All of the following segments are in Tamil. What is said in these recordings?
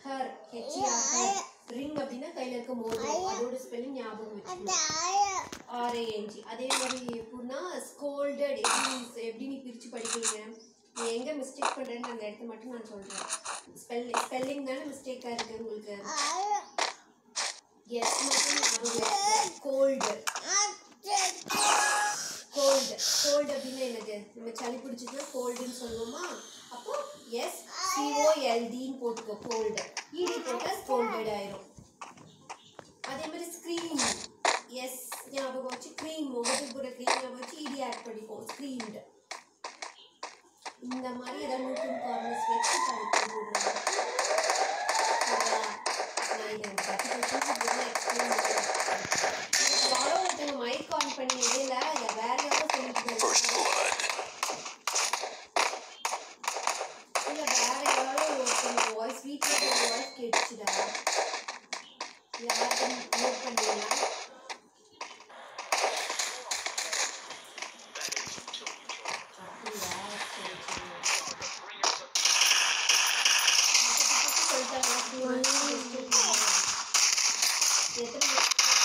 ஹர் ஹெச்இஆர் ஹர் ரிங் அப்படின்னா கையில இருக்க மோதிரம் அதோட ஸ்பெல்லிங் ஞாபகம் வச்சுக்கணும் ஆர்ஏஎன்ஜி அதே மாதிரி எப்படின்னா ஸ்கோல்டட் எப்படி எப்படி நீ பிரித்து படிப்பீங்க நீ எங்கே மிஸ்டேக் பண்ணுறேன்னு அந்த இடத்த மட்டும் நான் சொல்கிறேன் ஸ்பெல் ஸ்பெல்லிங் தானே மிஸ்டேக்காக இருக்குது உங்களுக்கு எஸ் மட்டும் ஞாபகம் கோல்டு கோல்டு கோல்டு அப்படின்னு என்னது நம்ம சளி பிடிச்சிச்சுன்னா கோல்டுன்னு சொல்லுவோமா அப்போ எஸ் சிஓஎல்டின்னு போட்டுக்கோ கோல்டு இடி போட்டால் கோல்டட் ஆயிரும் அதே மாதிரி ஸ்க்ரீன் எஸ் ஞாபகம் வச்சு க்ரீம் முகத்துக்கு போட க்ரீம் ஞாபகம் வச்சு இடி ஆட் பண்ணிப்போம் ஸ்க்ரீன்டு இந்த மாதிரி ஏதாவது நூற்று கார்னர்ஸ் வச்சு படிக்க நான் இதை பத்து பர்சன்ட் எக்ஸ்பிளைன் பண்ணுறேன் யாரோ ஒருத்தவங்க மைக் ஆன் பண்ணி இடையில இதை வேற யாரோ சொல்லிட்டு இருக்காங்க. இல்ல வேற யாரோ ஒருத்தவங்க வாய்ஸ் வீட்டில் ஒரு வாய்ஸ் கேட்டுச்சுடா யாரும் நோட் பண்ணீங்களா அப்படியா சரி சரி சொல்லிட்டாங்க எத்தனை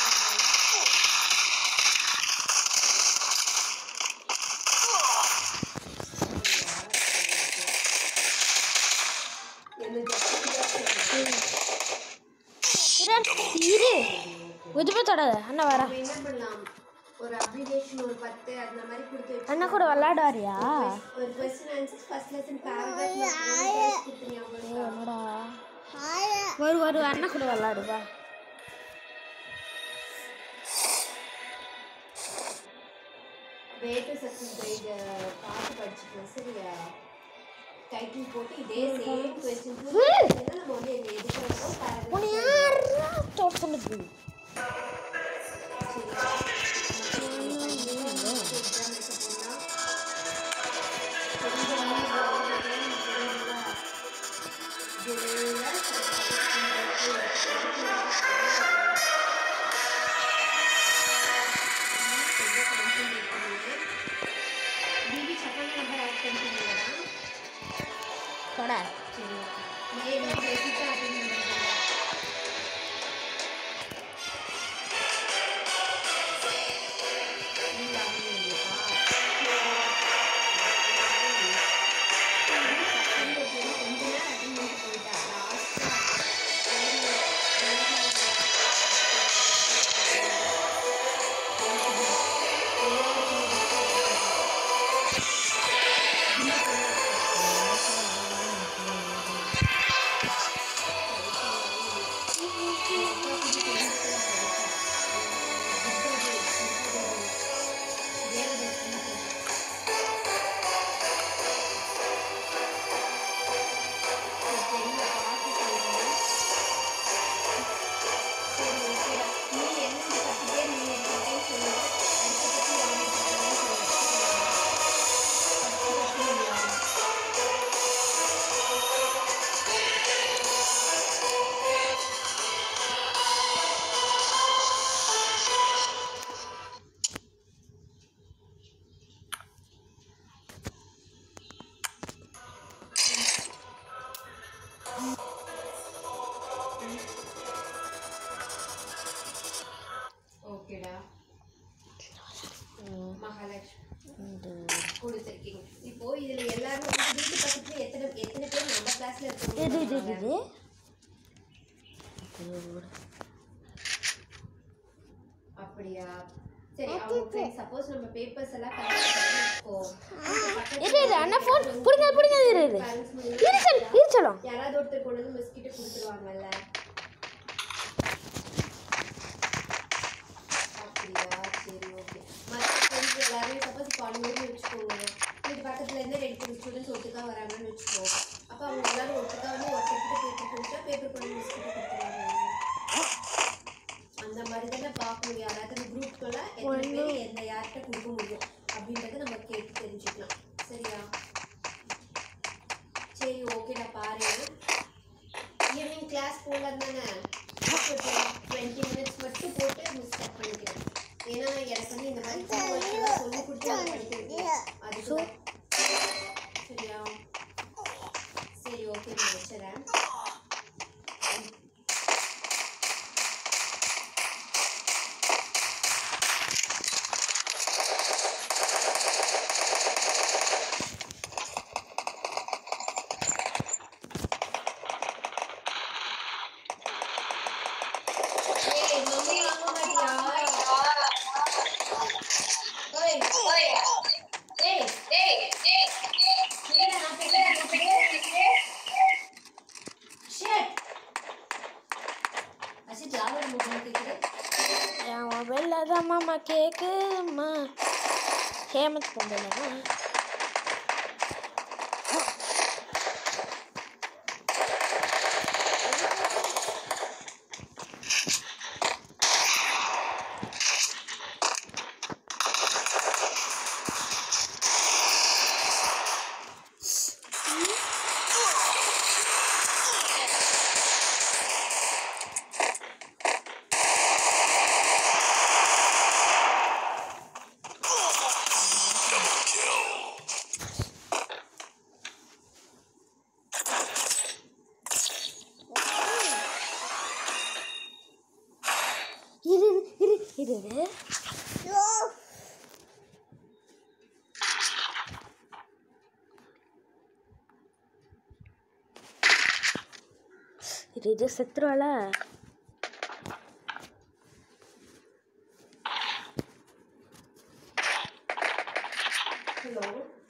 இரு எதுவுமே தொடாத அண்ணா வரா நம்ம என்ன பண்ணலாம் ஒரு அப்ளிகேஷன் ஒரு பத்து அந்த மாதிரி கொடுத்து வச்சு அண்ணா கூட விளாடுவாரியா ஒரு question answer first lesson paragraph கொடுத்தீங்க உங்களுக்கு என்னடா வரு வரு அண்ணா கூட விளாடுவா வே டு சக்சஸ் கைடு பார்த்து படிச்சுக்கலாம் சரியா டைட்டில் போட்டு இதே சேம் கொஸ்டின் நம்ம வந்து எங்க எதுக்கு உன்னை பேராகிராஃப் யாரா தொட சொன்னது தொட ஓகேடா மகாலட்சுமி கொடுத்துருக்கீங்க இப்போ இதுல எல்லாரும் உங்க வீட்டு பக்கத்துல எத்தனை எத்தனை பேர் நம்ம கிளாஸ்ல இது இது இருக்காங்க இது அப்படியா சரி அவங்க சப்போஸ் நம்ம பேப்பர்ஸ் எல்லாம் கலெக்ட் பண்ணி வச்சுக்கோ இரு இரு அண்ணா ஃபோன் பிடிங்க பிடிங்க இரு இரு இரு சொல் இரு சொல்லும் யாராவது ஒருத்தர் கொண்டு வந்து மிஸ் கிட்ட கொடுத்துருவாங்கல்ல அப்படியா சரி ஓகே மற்ற ஃப்ரெண்ட்ஸ் எல்லாருமே சப்போஸ் இப்போ அனுமதி வச்சுக்கோங்க வீட்டு பக்கத்துல இருந்து ரெண்டு ஸ்டூடெண்ட்ஸ் ஒட்டுக்கா வராங்கன்னு வச்சுக்கோ அப்போ அவங்க எல்லாரும் ஒட்டுக்கா வந்து ஒருத்தர்கிட்ட பேப்பர் கொடுத்தா பேப்பர் கொண்டு மிஸ் கிட்ட கொடுத்துருவாங்க அந்த மாதிரி தானே பார்க்க முடியும் அதாவது குரூப்குள்ள எத்தனை பேர் எந்த யார்கிட்ட கொடுக்க முடியும் அப்படின்றத நம்ம கேட்டு தெரிஞ்சுக்கலாம் சரியா சரி ஓகேடா பாரு ஈவினிங் கிளாஸ் போகலாம் தானே டுவெண்ட்டி மினிட்ஸ் மட்டும் போட்டு மிஸ் கட் பண்ணிக்கிறேன் ஏன்னா எனக்கு வந்து இந்த மாதிரி homework சொல்லி கொடுத்து நான் படிக்கிறேன் அதுக்கு சரியா சரி ஓகே நான் வச்சுறேன் யாரோட மொபைல் கேட்குது என் மொபைலில் தான் மாமா கேட்குமா ஹேமந்த் மொபைலா இரு இரு இரு இரு இரு இது செத்துருவாளா ஹலோ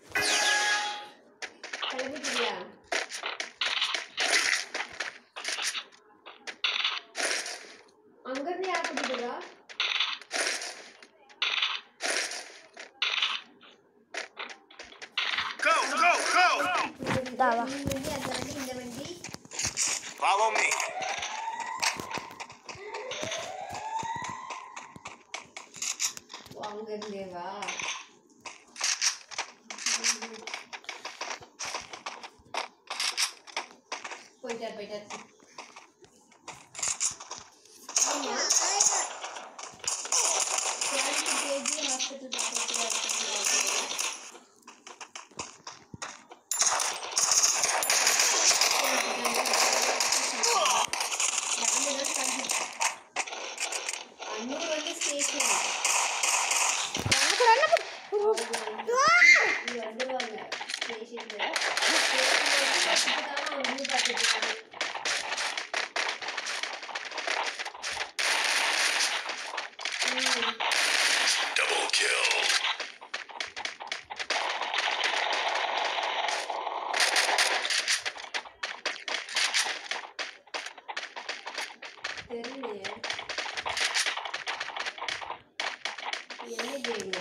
கிளம்பிட்டியா அங்கிருந்து யார் கூப்பிட்டுதா Go, go, go! தா வா இந்த வண்டி அந்த வண்டி இந்த வண்டி Follow me. ஓ, அங்கிருந்தே வா போயிட்டார் போயிட்டார் ஆமா கேன்சர் கேஜி ஹாஸ்பிட்டல் பக்கத்துல இருக்கிறது அன்னூர் வந்து ஸ்டேஷன் எனக்கு என்ன இங்க வந்துருவாங்க ஸ்டேஷன்ல ஸ்டேஷன்ல வந்து பார்த்துட்டு இருக்காங்க ம் Double kill. தெரியலையே என்ன கேம்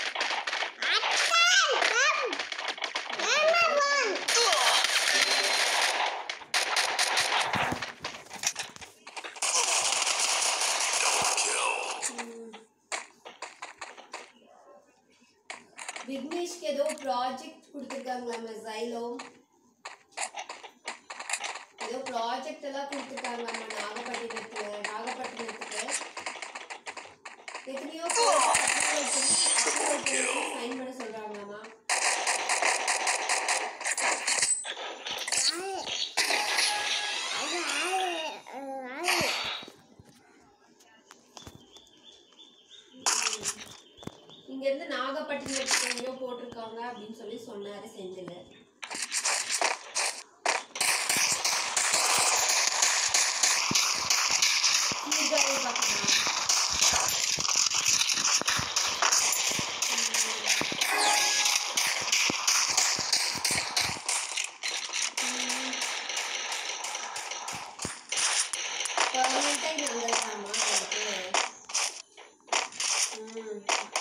விக்னேஷ்க்கு ஏதோ ப்ராஜெக்ட் கொடுத்துருக்காங்களாம் ஜைலோம் ஏதோ ப்ராஜெக்ட் எல்லாம் கொடுத்துருக்காங்களாம் நாகப்பட்டினத்துல நாகப்பட்டினத்துக்கு எத்தனையோ சைன் பண்ண சொல்றாங்களாமா இங்க இருந்து நாகப்பட்டினத்துக்கு எங்கேயோ போட்டிருக்காங்க அப்படின்னு சொல்லி சொன்னாரு செந்தில் சீர்காழி பக்கம் பர்மனெண்ட்டாக இங்கே வந்துடலாமா உங்களுக்கு ம்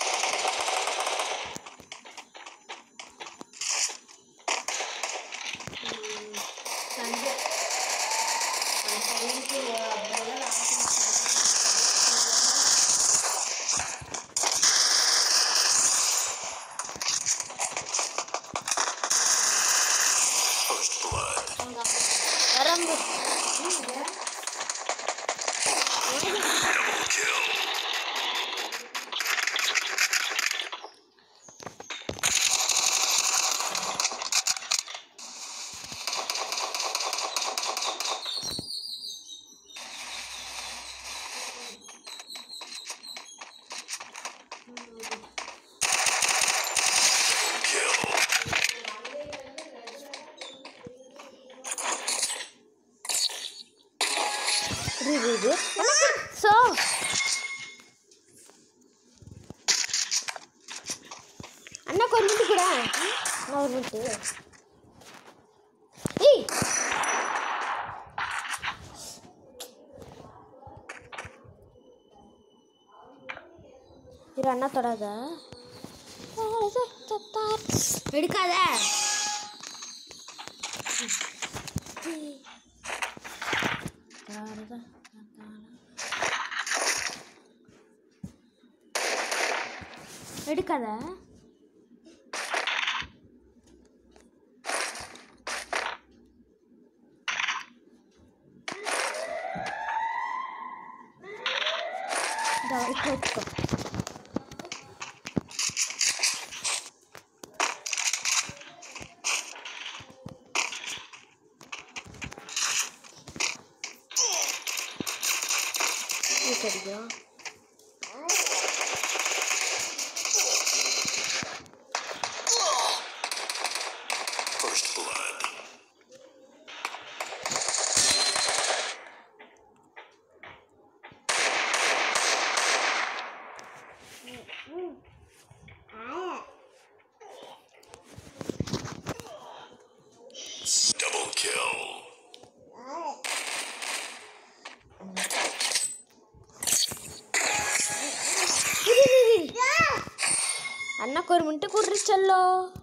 ம். சண்டை அந்த பையனுக்கு அப்படியெல்லாம் ராசி First blood. அவங்க அப்பா வரம்பு இங்க Double kill. Kill. இரு இரு இரு சோ அண்ணா கொஞ்சம் கூட நான் ஒரு மினிட்டு ஏய் இரு அண்ணா தொடாத எடுக்காத எடுக்காத இதோ இப்போ வச்சுக்கோ இது சரியா First blood. Double kill. அண்ணாக்கு ஒரு மினிட்டு கூடுறி செல்லோ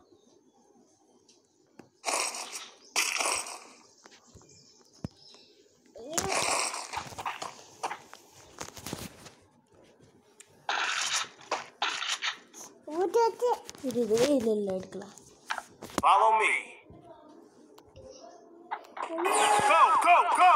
இது இது இல்லை இல்லை எடுக்கலாம் Follow me. Go, go, go!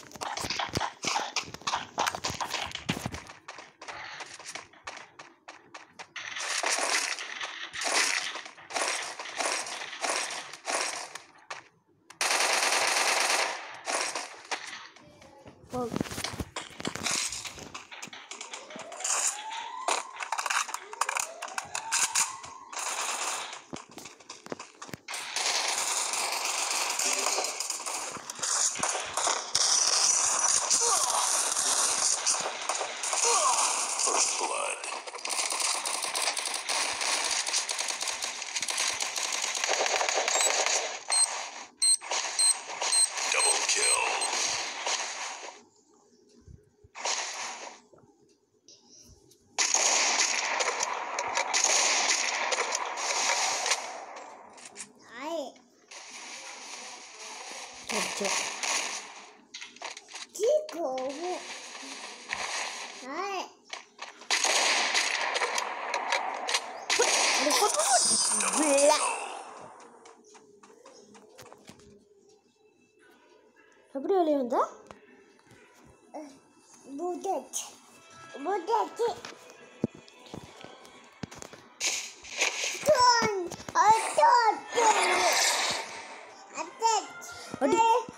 போ First blood. Double kill. அடிச்சோ எப்படி வெளியே வந்தா அடி